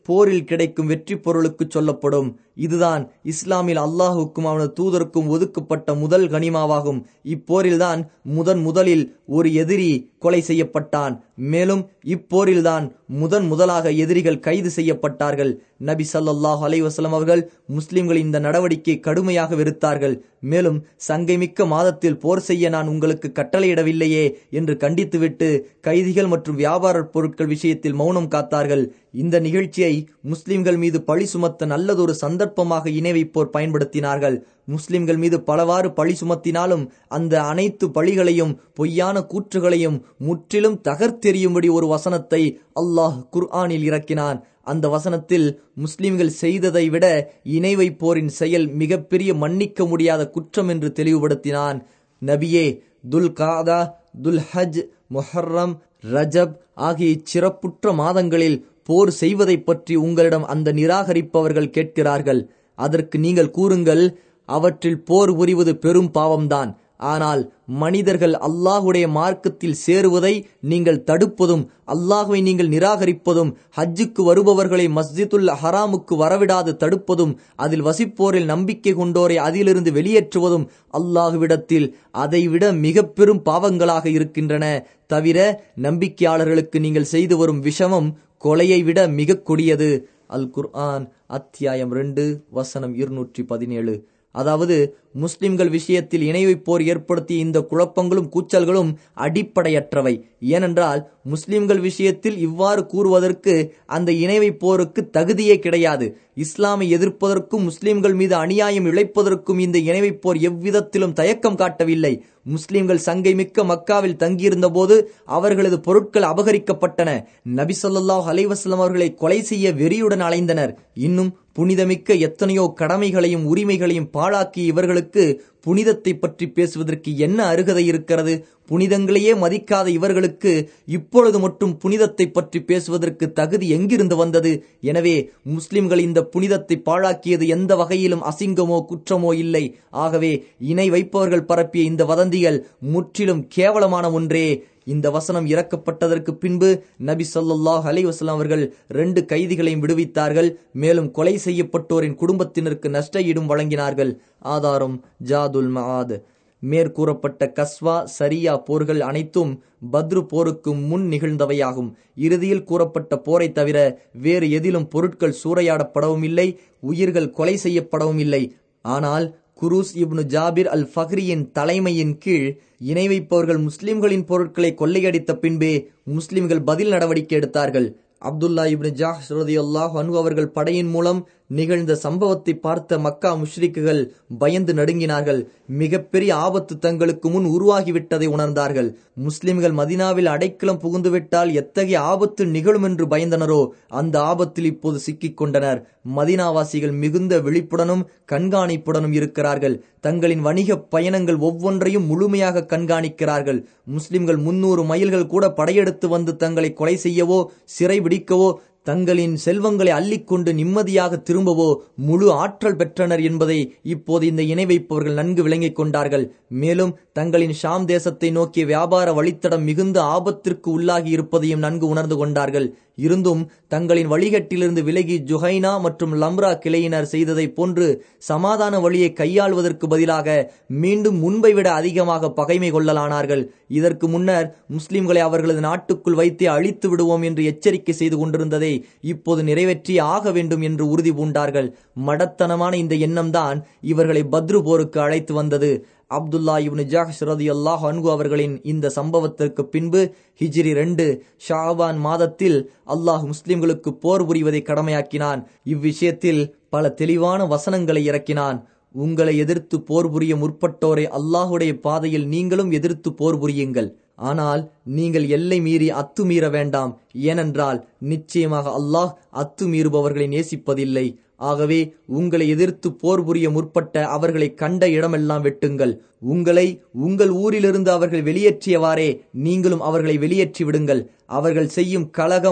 போரில் கிடைக்கும் வெற்றி பொருளுக்கு சொல்லப்படும் இதுதான் இஸ்லாமில் அல்லாஹுக்கும் அவனது தூதருக்கும் ஒதுக்கப்பட்ட முதல் கனிமாவாகும் இப்போரில்தான் முதன் முதலில் ஒரு எதிரி கொலை செய்யப்பட்டான் மேலும் இப்போரில்தான் முதன் முதலாக எதிரிகள் கைது செய்யப்பட்டார்கள் நபி சல்லாஹ் அலைவாஸ்லம் அவர்கள் முஸ்லிம்களின் இந்த நடவடிக்கை கடுமையாக வெறுத்தார்கள் மேலும் சங்கைமிக்க மாதத்தில் போர் செய்ய நான் உங்களுக்கு கட்டளையிடவில்லையே என்று கண்டித்துவிட்டு கைதிகள் மற்றும் வியாபார பொருட்கள் விஷயத்தில் மௌனம் காத்தார்கள் இந்த நிகழ்ச்சியை முஸ்லிம்கள் மீது பழி சுமத்த நல்லதொரு சந்தர்ப்பமாக இணை வைப்போர் பயன்படுத்தினார்கள் முஸ்லிம்கள் மீது பலவாறு பழி சுமத்தினாலும் அந்த அனைத்து பழிகளையும் பொய்யான கூற்றுகளையும் முற்றிலும் தகர்த்தெறியும்படி ஒரு வசனத்தை அல்லாஹ் குர்ஆனில் இறக்கினான் அந்த வசனத்தில் முஸ்லிம்கள் செய்ததை விட இணை வைப்போரின் செயல் மிகப்பெரிய மன்னிக்க முடியாத குற்றம் என்று தெளிவுபடுத்தினான் நபியே துல் காதா துல் ஹஜ் முஹர்ரம் ரஜப் ஆகிய சிறப்புற்ற மாதங்களில் போர் செய்வதை பற்றி உங்களிடம் அந்த நிராகரிப்பவர்கள் கேட்கிறார்கள் அதற்கு நீங்கள் கூறுங்கள் அவற்றில் போர் புரிவது பெரும் பாவம்தான் ஆனால் மனிதர்கள் அல்லாஹுடைய மார்க்கத்தில் சேருவதை நீங்கள் தடுப்பதும் அல்லாஹுவை நீங்கள் நிராகரிப்பதும் ஹஜ்ஜுக்கு வருபவர்களை மஸ்ஜிதுல் ஹராமுக்கு வரவிடாது தடுப்பதும் அதில் வசிப்போரில் நம்பிக்கை கொண்டோரை அதிலிருந்து வெளியேற்றுவதும் அல்லாஹுவிடத்தில் அதைவிட மிக பெரும் பாவங்களாக இருக்கின்றன தவிர நம்பிக்கையாளர்களுக்கு நீங்கள் செய்து வரும் விஷமம் கொலையை விட மிக கொடியது அல் குர்ஆன் அத்தியாயம் ரெண்டு வசனம் இருநூற்றி பதினேழு அதாவது முஸ்லிம்கள் விஷயத்தில் இணை வைப்போர் ஏற்படுத்திய இந்த குழப்பங்களும் கூச்சல்களும் அடிப்படையற்றவை ஏனென்றால் முஸ்லிம்கள் விஷயத்தில் இவ்வாறு கூறுவதற்கு அந்த இணை வைப்போருக்கு தகுதியே கிடையாது இஸ்லாமை எதிர்ப்பதற்கும் முஸ்லிம்கள் மீது அநியாயம் இழைப்பதற்கும் இந்த இணை வைப்போர் எவ்விதத்திலும் தயக்கம் காட்டவில்லை முஸ்லிம்கள் சங்கை மிக்க மக்காவில் தங்கியிருந்த போது அவர்களது பொருட்கள் அபகரிக்கப்பட்டன நபி சொல்லாஹ் அலைவாஸ்லம் அவர்களை கொலை செய்ய வெறியுடன் அலைந்தனர் இன்னும் புனிதமிக்க எத்தனையோ கடமைகளையும் உரிமைகளையும் பாழாக்கிய இவர்களுக்கு புனிதத்தை பற்றி பேசுவதற்கு என்ன அருகதை இருக்கிறது புனிதங்களையே மதிக்காத இவர்களுக்கு இப்பொழுது மட்டும் புனிதத்தை பற்றி பேசுவதற்கு தகுதி எங்கிருந்து வந்தது எனவே முஸ்லிம்கள் இந்த புனிதத்தை பாழாக்கியது எந்த வகையிலும் அசிங்கமோ குற்றமோ இல்லை ஆகவே இணை வைப்பவர்கள் பரப்பிய இந்த வதந்திகள் முற்றிலும் கேவலமான ஒன்றே இந்த வசனம் இறக்கப்பட்டதற்கு பின்பு நபி சொல்லாஹ் அலி வசலாம் அவர்கள் ரெண்டு கைதிகளையும் விடுவித்தார்கள் மேலும் கொலை செய்யப்பட்டோரின் குடும்பத்தினருக்கு நஷ்ட ஈடும் வழங்கினார்கள் ஆதாரம் ஜாதுல் மஆத் மேற்கூறப்பட்ட கஸ்வா சரியா போர்கள் அனைத்தும் பத்ரு போருக்கு முன் நிகழ்ந்தவையாகும் இறுதியில் கூறப்பட்ட போரை தவிர வேறு எதிலும் பொருட்கள் சூறையாடப்படவும் இல்லை உயிர்கள் கொலை செய்யப்படவும் இல்லை ஆனால் குரூஸ் இப்னு ஜாபிர் அல் ஃபஹ்ரியின் தலைமையின் கீழ் இணை வைப்பவர்கள் முஸ்லிம்களின் பொருட்களை கொள்ளையடித்த பின்பே முஸ்லிம்கள் பதில் நடவடிக்கை எடுத்தார்கள் அப்துல்லா இப்னு ஜாஹ் ரதியுல்லாஹ் அனு அவர்கள் படையின் மூலம் நிகழ்ந்த சம்பவத்தை பார்த்த மக்கா முஷ்ரிக்குகள் பயந்து நடுங்கினார்கள் மிகப்பெரிய ஆபத்து தங்களுக்கு முன் உருவாகிவிட்டதை உணர்ந்தார்கள் முஸ்லிம்கள் மதினாவில் அடைக்கலம் புகுந்துவிட்டால் எத்தகைய ஆபத்து நிகழும் என்று பயந்தனரோ அந்த ஆபத்தில் இப்போது சிக்கிக் கொண்டனர் மதினாவாசிகள் மிகுந்த விழிப்புடனும் கண்காணிப்புடனும் இருக்கிறார்கள் தங்களின் வணிக பயணங்கள் ஒவ்வொன்றையும் முழுமையாக கண்காணிக்கிறார்கள் முஸ்லிம்கள் முன்னூறு மைல்கள் கூட படையெடுத்து வந்து தங்களை கொலை செய்யவோ சிறை பிடிக்கவோ தங்களின் செல்வங்களை அள்ளிக்கொண்டு நிம்மதியாக திரும்பவோ முழு ஆற்றல் பெற்றனர் என்பதை இப்போது இந்த இணை வைப்பவர்கள் நன்கு விளங்கிக் கொண்டார்கள் மேலும் தங்களின் ஷாம் தேசத்தை நோக்கிய வியாபார வழித்தடம் மிகுந்த ஆபத்திற்கு உள்ளாகி இருப்பதையும் நன்கு உணர்ந்து கொண்டார்கள் இருந்தும் தங்களின் வழிகட்டிலிருந்து விலகி ஜுஹைனா மற்றும் லம்ரா கிளையினர் செய்ததை போன்று சமாதான வழியை கையாள்வதற்கு பதிலாக மீண்டும் முன்பை விட அதிகமாக பகைமை கொள்ளலானார்கள் இதற்கு முன்னர் முஸ்லிம்களை அவர்களது நாட்டுக்குள் வைத்தே அழித்து விடுவோம் என்று எச்சரிக்கை செய்து கொண்டிருந்ததை இப்போது நிறைவேற்றி ஆக வேண்டும் என்று உறுதி பூண்டார்கள் மடத்தனமான இந்த எண்ணம்தான் இவர்களை பத்ரு போருக்கு அழைத்து வந்தது அப்துல்லா இப்னு ஜாஹ் ரதி அல்லாஹ் அன்கு அவர்களின் இந்த சம்பவத்திற்கு பின்பு ஹிஜ்ரி ரெண்டு ஷாபான் மாதத்தில் அல்லாஹ் முஸ்லிம்களுக்கு போர் புரிவதை கடமையாக்கினான் இவ்விஷயத்தில் பல தெளிவான வசனங்களை இறக்கினான் உங்களை எதிர்த்து போர் புரிய முற்பட்டோரை அல்லாஹுடைய பாதையில் நீங்களும் எதிர்த்து போர் புரியுங்கள் ஆனால் நீங்கள் எல்லை மீறி அத்துமீற வேண்டாம் ஏனென்றால் நிச்சயமாக அல்லாஹ் அத்துமீறுபவர்களை நேசிப்பதில்லை ஆகவே உங்களை எதிர்த்து போர் புரிய முற்பட்ட அவர்களை கண்ட இடமெல்லாம் வெட்டுங்கள் உங்களை உங்கள் ஊரிலிருந்து அவர்கள் வெளியேற்றியவாறே நீங்களும் அவர்களை வெளியேற்றி விடுங்கள் அவர்கள் செய்யும் கலகம்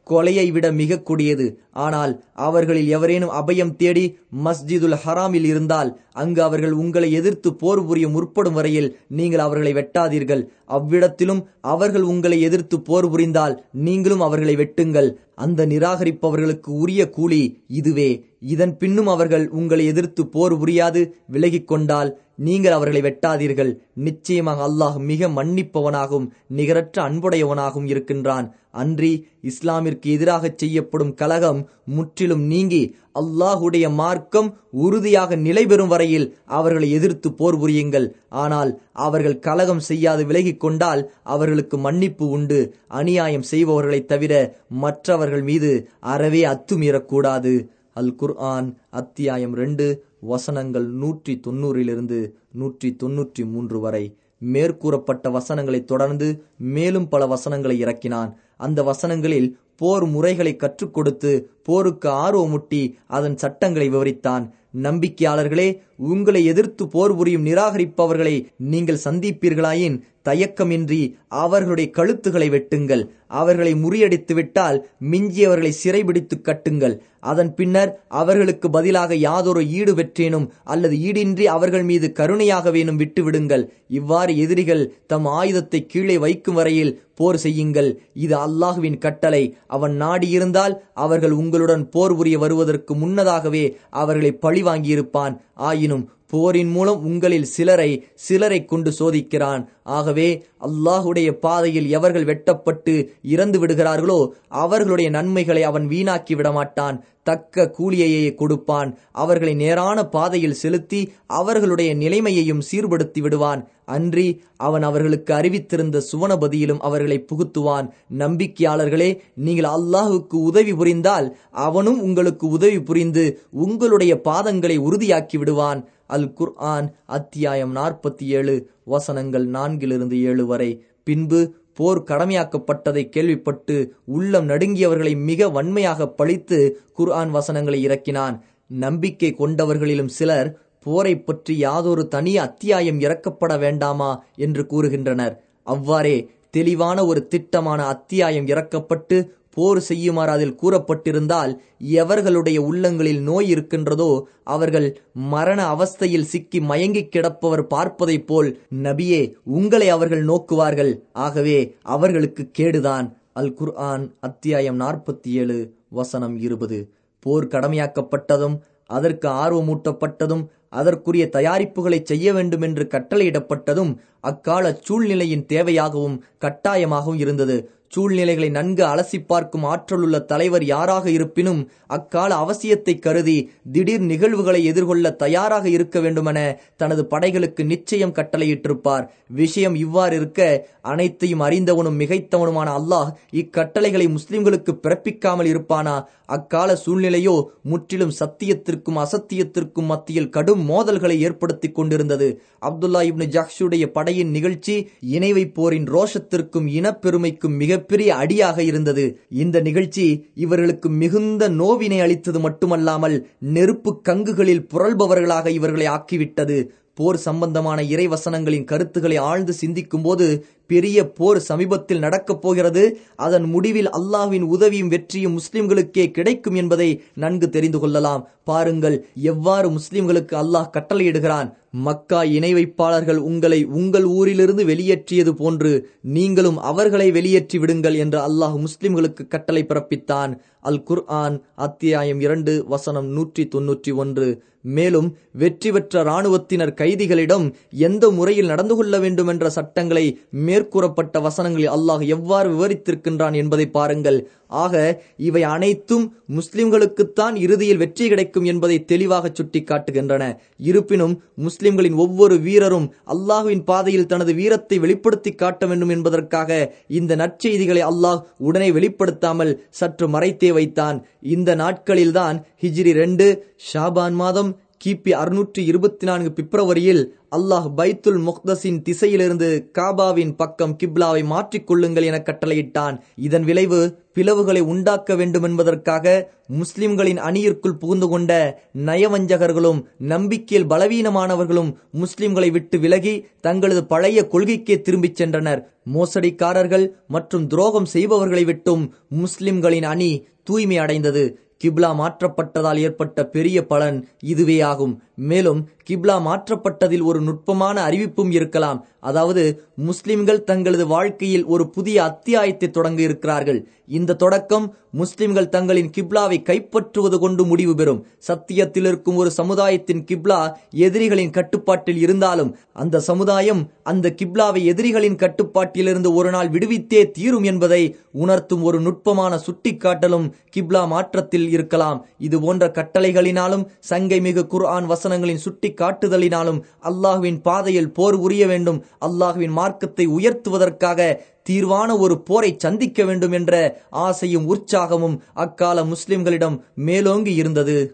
கொலையை விட மிக கொடியது ஆனால் அவர்களில் எவரேனும் அபயம் தேடி மஸ்ஜிதுல் ஹராமில் இருந்தால் அங்கு அவர்கள் உங்களை எதிர்த்து போர் புரிய முற்படும் வரையில் நீங்கள் அவர்களை வெட்டாதீர்கள் அவ்விடத்திலும் அவர்கள் உங்களை எதிர்த்து போர் புரிந்தால் நீங்களும் அவர்களை வெட்டுங்கள் அந்த நிராகரிப்பவர்களுக்கு உரிய கூலி இதுவே இதன் பின்னும் அவர்கள் உங்களை எதிர்த்து போர் புரியாது விலகிக் கொண்டால் நீங்கள் அவர்களை வெட்டாதீர்கள் நிச்சயமாக அல்லாஹ் மிக மன்னிப்பவனாகவும் நிகரற்ற அன்புடையவனாகவும் இருக்கின்றான் அன்றி இஸ்லாமிற்கு எதிராக செய்யப்படும் கலகம் முற்றிலும் நீங்கி அல்லாஹுடைய மார்க்கம் உறுதியாக நிலை பெறும் வரையில் அவர்களை எதிர்த்து போர் புரியுங்கள் ஆனால் அவர்கள் கலகம் செய்யாது விலகிக் கொண்டால் அவர்களுக்கு மன்னிப்பு உண்டு அநியாயம் செய்பவர்களைத் தவிர மற்றவர்கள் மீது அறவே அத்துமீறக்கூடாது அல் குர்ஆன் அத்தியாயம் ரெண்டு வசனங்கள் நூற்றி தொண்ணூறிலிருந்து நூற்றி தொன்னூற்றி மூன்று வரை மேற்கூறப்பட்ட வசனங்களை தொடர்ந்து மேலும் பல வசனங்களை இறக்கினான் அந்த வசனங்களில் போர் முறைகளை கற்றுக் கொடுத்து போருக்கு ஆர்வமுட்டி அதன் சட்டங்களை விவரித்தான் நம்பிக்கையாளர்களே உங்களை எதிர்த்து போர் புரியும் நிராகரிப்பவர்களை நீங்கள் சந்திப்பீர்களாயின் தயக்கமின்றி அவர்களுடைய கழுத்துகளை வெட்டுங்கள் அவர்களை முறியடித்து விட்டால் மிஞ்சியவர்களை சிறைபிடித்து கட்டுங்கள் அதன் பின்னர் அவர்களுக்கு பதிலாக யாதொரு ஈடு பெற்றேனும் அல்லது ஈடின்றி அவர்கள் மீது கருணையாக வேணும் விட்டுவிடுங்கள் இவ்வாறு எதிரிகள் தம் ஆயுதத்தை கீழே வைக்கும் வரையில் போர் செய்யுங்கள் இது அல்லாஹுவின் கட்டளை அவன் நாடியிருந்தால் அவர்கள் உங்களுடன் போர் புரிய வருவதற்கு முன்னதாகவே அவர்களை பழி வாங்கியிருப்பான் ஆயினும் போரின் மூலம் உங்களில் சிலரை சிலரை கொண்டு சோதிக்கிறான் ஆகவே அல்லாஹுடைய பாதையில் எவர்கள் வெட்டப்பட்டு இறந்து விடுகிறார்களோ அவர்களுடைய நன்மைகளை அவன் வீணாக்கி விடமாட்டான் தக்க கூலியையே கொடுப்பான் அவர்களை நேரான பாதையில் செலுத்தி அவர்களுடைய நிலைமையையும் சீர்படுத்தி விடுவான் அன்றி அவன் அவர்களுக்கு அறிவித்திருந்த சுவனபதியிலும் அவர்களை புகுத்துவான் நம்பிக்கையாளர்களே நீங்கள் அல்லாஹுக்கு உதவி புரிந்தால் அவனும் உங்களுக்கு உதவி புரிந்து உங்களுடைய பாதங்களை உறுதியாக்கி விடுவான் அல் குர்ஆன் அத்தியாயம் நாற்பத்தி ஏழு வசனங்கள் நான்கிலிருந்து ஏழு வரை பின்பு போர் கடமையாக்கப்பட்டதை கேள்விப்பட்டு உள்ளம் நடுங்கியவர்களை மிக வன்மையாக பழித்து குர்ஆன் வசனங்களை இறக்கினான் நம்பிக்கை கொண்டவர்களிலும் சிலர் போரை பற்றி யாதொரு தனி அத்தியாயம் இறக்கப்பட வேண்டாமா என்று கூறுகின்றனர் அவ்வாறே தெளிவான ஒரு திட்டமான அத்தியாயம் இறக்கப்பட்டு போர் செய்யுமாறு அதில் கூறப்பட்டிருந்தால் எவர்களுடைய உள்ளங்களில் நோய் இருக்கின்றதோ அவர்கள் மரண அவஸ்தையில் சிக்கி மயங்கி கிடப்பவர் பார்ப்பதைப் போல் நபியே உங்களை அவர்கள் நோக்குவார்கள் ஆகவே அவர்களுக்கு கேடுதான் அல் குர்ஆன் அத்தியாயம் நாற்பத்தி ஏழு வசனம் இருபது போர் கடமையாக்கப்பட்டதும் அதற்கு ஆர்வமூட்டப்பட்டதும் அதற்குரிய தயாரிப்புகளை செய்ய வேண்டும் என்று கட்டளையிடப்பட்டதும் அக்கால சூழ்நிலையின் தேவையாகவும் கட்டாயமாகவும் இருந்தது சூழ்நிலைகளை நன்கு அலசி பார்க்கும் ஆற்றலுள்ள தலைவர் யாராக இருப்பினும் அக்கால அவசியத்தை கருதி திடீர் நிகழ்வுகளை எதிர்கொள்ள தயாராக இருக்க வேண்டுமென தனது படைகளுக்கு நிச்சயம் கட்டளையிட்டிருப்பார் விஷயம் இவ்வாறு இருக்க அனைத்தையும் அறிந்தவனும் மிகைத்தவனுமான அல்லாஹ் இக்கட்டளைகளை முஸ்லிம்களுக்கு பிறப்பிக்காமல் இருப்பானா அக்கால சூழ்நிலையோ முற்றிலும் சத்தியத்திற்கும் அசத்தியத்திற்கும் மத்தியில் கடும் மோதல்களை ஏற்படுத்திக் கொண்டிருந்தது அப்துல்லா இப்னு ஜஹ்ஷுடைய படையின் நிகழ்ச்சி இணை போரின் ரோஷத்திற்கும் இனப்பெருமைக்கும் மிகப்பெரிய அடியாக இருந்தது இந்த நிகழ்ச்சி இவர்களுக்கு மிகுந்த நோவினை அளித்தது மட்டுமல்லாமல் நெருப்பு கங்குகளில் புரள்பவர்களாக இவர்களை ஆக்கிவிட்டது போர் சம்பந்தமான இறைவசனங்களின் கருத்துக்களை ஆழ்ந்து சிந்திக்கும் போது பெரிய போர் சமீபத்தில் நடக்கப் போகிறது அதன் முடிவில் அல்லாஹ்வின் உதவியும் வெற்றியும் முஸ்லிம்களுக்கே கிடைக்கும் என்பதை நன்கு தெரிந்து கொள்ளலாம் பாருங்கள் எவ்வாறு முஸ்லிம்களுக்கு அல்லாஹ் கட்டளையிடுகிறான் மக்கா இணை வைப்பாளர்கள் உங்களை உங்கள் ஊரிலிருந்து வெளியேற்றியது போன்று நீங்களும் அவர்களை வெளியேற்றி விடுங்கள் என்று அல்லாஹ் முஸ்லிம்களுக்கு கட்டளை பிறப்பித்தான் அல் குர்ஆன் அத்தியாயம் இரண்டு வசனம் நூற்றி தொன்னூற்றி ஒன்று மேலும் வெற்றி பெற்ற இராணுவத்தினர் கைதிகளிடம் எந்த முறையில் நடந்து கொள்ள வேண்டும் என்ற சட்டங்களை மேற்கூறப்பட்ட வசனங்களில் அல்லாஹ் எவ்வாறு விவரித்திருக்கின்றான் என்பதை பாருங்கள் ஆக இவை அனைத்தும் முஸ்லிம்களுக்குத்தான் இறுதியில் வெற்றி கிடைக்கும் என்பதை தெளிவாக சுட்டிக்காட்டுகின்றன இருப்பினும் முஸ்லிம்களின் ஒவ்வொரு வீரரும் அல்லாஹுவின் பாதையில் தனது வீரத்தை வெளிப்படுத்தி காட்ட வேண்டும் என்பதற்காக இந்த நற்செய்திகளை அல்லாஹ் உடனே வெளிப்படுத்தாமல் சற்று மறைத்தே வைத்தான் இந்த நாட்களில்தான் ஹிஜ்ரி ரெண்டு ஷாபான் மாதம் கிபி அறுநூற்றி இருபத்தி நான்கு பிப்ரவரியில் அல்லாஹ் பைத்துல் முக்தஸின் திசையிலிருந்து காபாவின் பக்கம் கிப்லாவை மாற்றிக் கொள்ளுங்கள் என கட்டளையிட்டான் இதன் விளைவு பிளவுகளை உண்டாக்க வேண்டும் என்பதற்காக முஸ்லிம்களின் அணியிற்குள் புகுந்து கொண்ட நயவஞ்சகர்களும் நம்பிக்கையில் பலவீனமானவர்களும் முஸ்லிம்களை விட்டு விலகி தங்களது பழைய கொள்கைக்கே திரும்பிச் சென்றனர் மோசடிக்காரர்கள் மற்றும் துரோகம் செய்பவர்களை விட்டும் முஸ்லிம்களின் அணி தூய்மை அடைந்தது கிப்லா மாற்றப்பட்டதால் ஏற்பட்ட பெரிய பலன் இதுவே ஆகும் மேலும் கிப்லா மாற்றப்பட்டதில் ஒரு நுட்பமான அறிவிப்பும் இருக்கலாம் அதாவது முஸ்லிம்கள் தங்களது வாழ்க்கையில் ஒரு புதிய அத்தியாயத்தை தொடங்க இருக்கிறார்கள் இந்த தொடக்கம் முஸ்லிம்கள் தங்களின் கிப்லாவை கைப்பற்றுவது கொண்டு முடிவு பெறும் சத்தியத்தில் இருக்கும் ஒரு சமுதாயத்தின் கிப்லா எதிரிகளின் கட்டுப்பாட்டில் இருந்தாலும் அந்த சமுதாயம் அந்த கிப்லாவை எதிரிகளின் கட்டுப்பாட்டிலிருந்து ஒரு நாள் விடுவித்தே தீரும் என்பதை உணர்த்தும் ஒரு நுட்பமான சுட்டிக்காட்டலும் கிப்லா மாற்றத்தில் இருக்கலாம் இது போன்ற கட்டளைகளினாலும் சங்கை மிகு குர்ஆன் வசனங்களின் சுட்டி காட்டுதலினாலும் அல்லாஹுவின் பாதையில் போர் புரிய வேண்டும் அல்லாஹுவின் மார்க்கத்தை உயர்த்துவதற்காக தீர்வான ஒரு போரை சந்திக்க வேண்டும் என்ற ஆசையும் உற்சாகமும் அக்கால முஸ்லிம்களிடம் மேலோங்கி இருந்தது